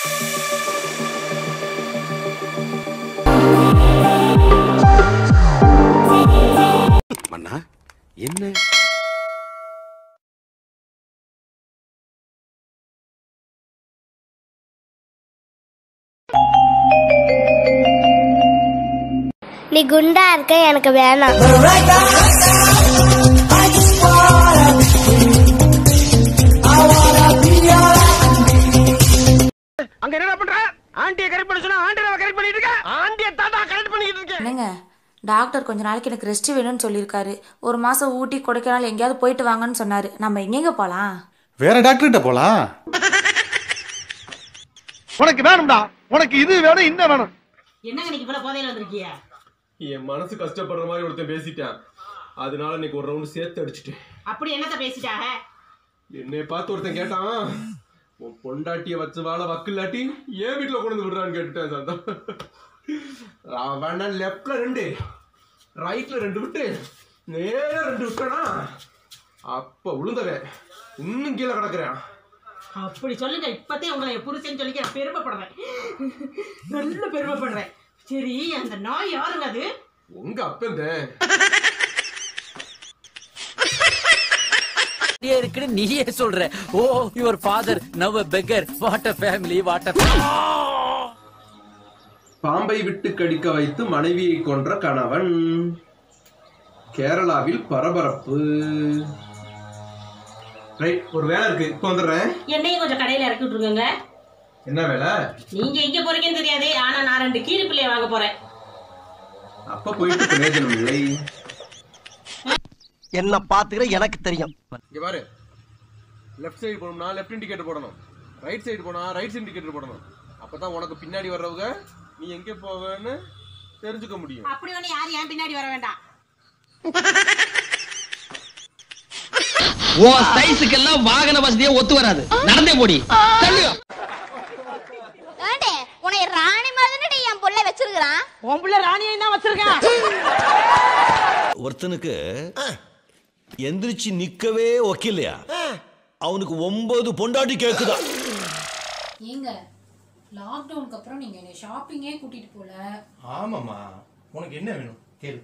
மன்னா என்ன நீ குண்டா இருக்க எனக்கு வேணாம் அங்க என்னடா பண்ற ஆண்டியை கரெக்ட் பண்ண சொன்னா ஆண்டியை கரெக்ட் பண்ணிட்டு இருக்க ஆண்டியை தாத்தா கரெக்ட் பண்ணிட்டு இருக்க என்னங்க டாக்டர் கொஞ்ச நாளைக்கு எனக்கு ரெஸ்ட் வேணும்னு சொல்லியிருக்காரு ஒரு மாசம் ஊட்டி கொடைக்கானல் எங்கேயாவது போயிட்டு வாங்கன்னு சொன்னாரு நம்ம எங்கெங்க போலாம் வேற டாக்டர்கிட்ட போலாம் உனக்கு வேணும்டா உனக்கு இது வேணும் இந்த வேணும் என்னங்க நீங்க இவ்வளவு போதையில வந்திருக்கீங்க என் மனசு கஷ்டப்படுற மாதிரி ஒருத்தன் பேசிட்டான் அதனால இன்னைக்கு ஒரு ரவுண்டு சேர்த்து அடிச்சிட்டேன் அப்படி என்னத்த பேசிட்டாக என்னை பார்த்து ஒருத்தன் கேட்டான் உன் பொண்டாட்டிய வச்சு வாழ வக்கில்லாட்டி ஏன் வீட்டுல கொண்டு வந்து விடுறான்னு கேட்டுட்டேன் சந்தம் அவன லெஃப்ட்ல ரெண்டு ரைட்ல ரெண்டு விட்டு நேரா ரெண்டு விட்டனா அப்ப விழுந்தவன் இன்னும் கீழே கிடக்குறேன் அப்படி சொல்லுங்க இப்பத்தே உங்களை என் புருஷன் சொல்லி நான் பெருமைப்படுறேன் நல்ல பெருமைப்படுறேன் சரி அந்த நாய் யாருங்க அது உங்க அப்பந்த இருக்குன்னு நீயே சொல்ற oh your father now beggar what a family what a பாம்பை விட்டு கடிக்க வைத்து மனைவியை கொன்ற கணவன் கேரளாவில் பரபரப்பு ரைட் ஒரு வேலை இருக்கு இப்போ வந்துடுறேன் என்னையும் கொஞ்சம் கடையில இறக்கி விட்டுருங்க என்ன வேலை நீங்க எங்க போறீங்கன்னு தெரியாது ஆனா நான் ரெண்டு கீரி பிள்ளைய வாங்க போறேன் அப்ப போயிட்டு பிரயோஜனம் இல்லை என்ன பாத்துக்கிற எனக்கு தெரியும் இங்க பாரு லெஃப்ட் சைடு போகணும்னா லெஃப்ட் இண்டிகேட்டர் போடணும் ரைட் சைடு போனா ரைட் இண்டிகேட்டர் போடணும் அப்பதான் உனக்கு பின்னாடி வர்றவங்க நீ எங்க போவேன்னு தெரிஞ்சுக்க முடியும் அப்படி ஒண்ணு யாரும் ஏன் பின்னாடி வர வேண்டாம் ஓ சைஸுக்கெல்லாம் வாகன வசதியே ஒத்து வராது நடந்தே போடி தள்ளு ஏண்டே உன்னை ராணி மாதிரி என் புள்ள வச்சிருக்கிறான் உன் பிள்ளை ராணியை தான் வச்சிருக்கேன் ஒருத்தனுக்கு எந்திரிச்சு நிக்கவே ஒக்கில்லையா அவனுக்கு ஒன்பது பொண்டாட்டி கேக்குதா ஏங்க லாக்டவுனுக்கு அப்புறம் நீங்க என்னை ஷாப்பிங்கே கூட்டிட்டு போல ஆமாம்மா உனக்கு என்ன வேணும் கேளு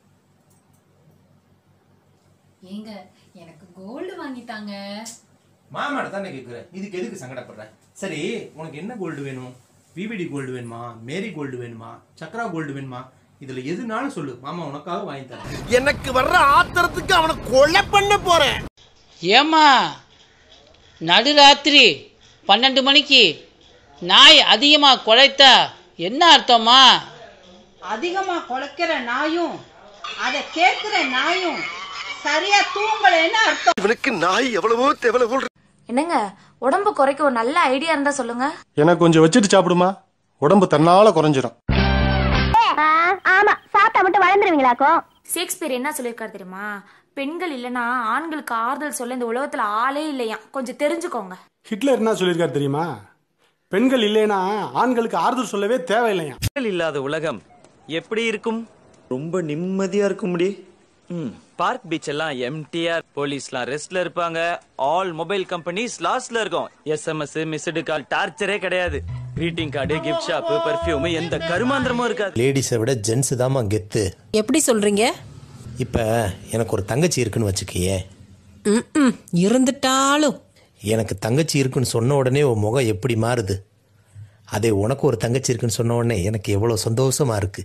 ஏங்க எனக்கு கோல்டு வாங்கிட்டாங்க மாமாட தானே கேட்குறேன் இதுக்கு எதுக்கு சங்கடப்படுற சரி உனக்கு என்ன கோல்டு வேணும் விவிடி கோல்டு வேணுமா மேரி கோல்டு வேணுமா சக்ரா கோல்டு வேணுமா இதுல எதுனாலும் சொல்லு மாமா உனக்காக வாங்கி தரேன் எனக்கு வர்ற ஆத்திரத்துக்கு அவனை கொலை பண்ண போறேன் ஏமா நடுராத்திரி பன்னெண்டு மணிக்கு நாய் அதிகமா குலைத்தா என்ன அர்த்தமா அதிகமா குலைக்கிற நாயும் அதை கேட்கிற நாயும் சரியா தூங்கலைன்னு அர்த்தம் இவனுக்கு நாய் எவ்வளவோ எவ்வளவோ என்னங்க உடம்பு குறைக்க ஒரு நல்ல ஐடியா இருந்தா சொல்லுங்க எனக்கு கொஞ்சம் வச்சுட்டு சாப்பிடுமா உடம்பு தன்னால குறைஞ்சிரும் ஆமா சாப்பிட்டா மட்டும் வளர்ந்துருவீங்களாக்கோ ஷேக்ஸ்பியர் என்ன சொல்லியிருக்காரு தெரியுமா பெண்கள் இல்லைன்னா ஆண்களுக்கு ஆறுதல் சொல்ல இந்த உலகத்துல ஆளே இல்லையா கொஞ்சம் தெரிஞ்சுக்கோங்க ஹிட்லர் என்ன சொல்லியிருக்காரு தெரியுமா பெண்கள் இல்லைன்னா ஆண்களுக்கு ஆறுதல் சொல்லவே தேவையில்லையா இல்லாத உலகம் எப்படி இருக்கும் ரொம்ப நிம்மதியா இருக்கும் முடி பார்க் பீச் எல்லாம் எம்டிஆர் போலீஸ்லாம் ரெஸ்ட்ல இருப்பாங்க ஆல் மொபைல் கம்பெனிஸ் லாஸ்ட்ல இருக்கும் எஸ்எம்எஸ் மிஸ்டு கால் டார்ச்சரே கிடையாது greeting card gift shop perfume எந்த கருமாந்திரமும் இருக்காது லேடிஸை விட ஜென்ஸ் தாம்மா கெத்து எப்படி சொல்றீங்க இப்ப எனக்கு ஒரு தங்கச்சி இருக்குன்னு வச்சுக்கியே இருந்துட்டாலும் எனக்கு தங்கச்சி இருக்குன்னு சொன்ன உடனே உன் முகம் எப்படி மாறுது அதே உனக்கு ஒரு தங்கச்சி இருக்குன்னு சொன்ன உடனே எனக்கு எவ்வளவு சந்தோஷமா இருக்கு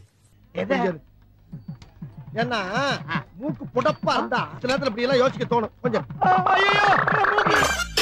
ஏன்னா மூக்கு புடப்பா இருந்தா சில நேரத்துல இப்படி எல்லாம் யோசிக்க தோணும் கொஞ்சம்